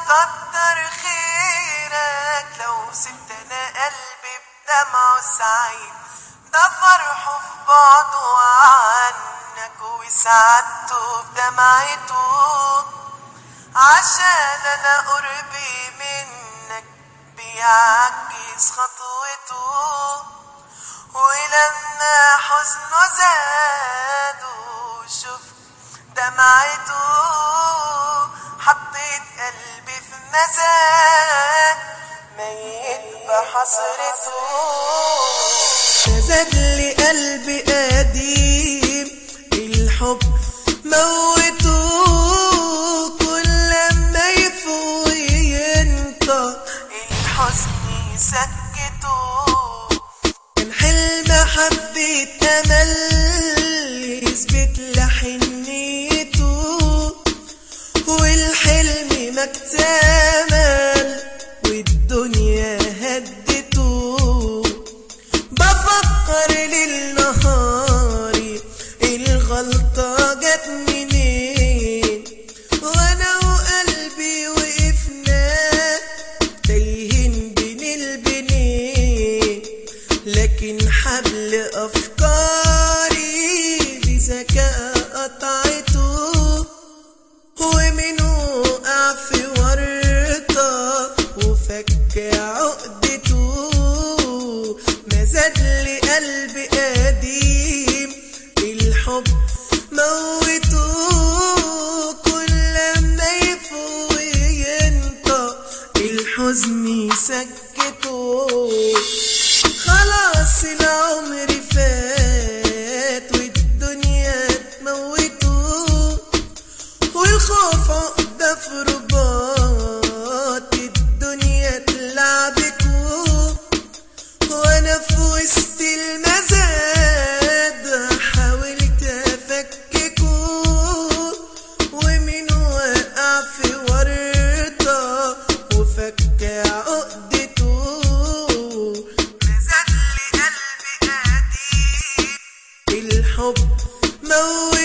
كتر خيرك لو سبت انا قلبي بدمعه سعيد ده فرحه في بعده عنك وسعادته في دمعته عشان انا قربي منك بيعكس خطوته ولما حزنه زاد وشفت دمعته حطيت قلبي في مزاد ميت بحسرته زاد لي قلبي قديم الحب موته كل ما يفوق ينطق الحزن يسكته كان حلم حبيت امل يثبت لحنيته والحلم ما اكتمل والدنيا هدته بفكر للنهار الغلطة جت منين وانا وقلبي وقفنا تايهين بين البنين لكن حبل افكاري بذكاء قطعته ومن وقع في ورطة وفك عقدته ما زاد لي قلبي قديم الحب موته كل ما يفوق ينطق الحزن يسكته خلاص العمر فات والدنيا تموته والخوف عقدة في رباط الدنيا تلعبكوا وانا في وسط المزاد حاولت افككوا ومن وقع في ورطة وفك عقدته مازال لي قلبي قديم الحب موت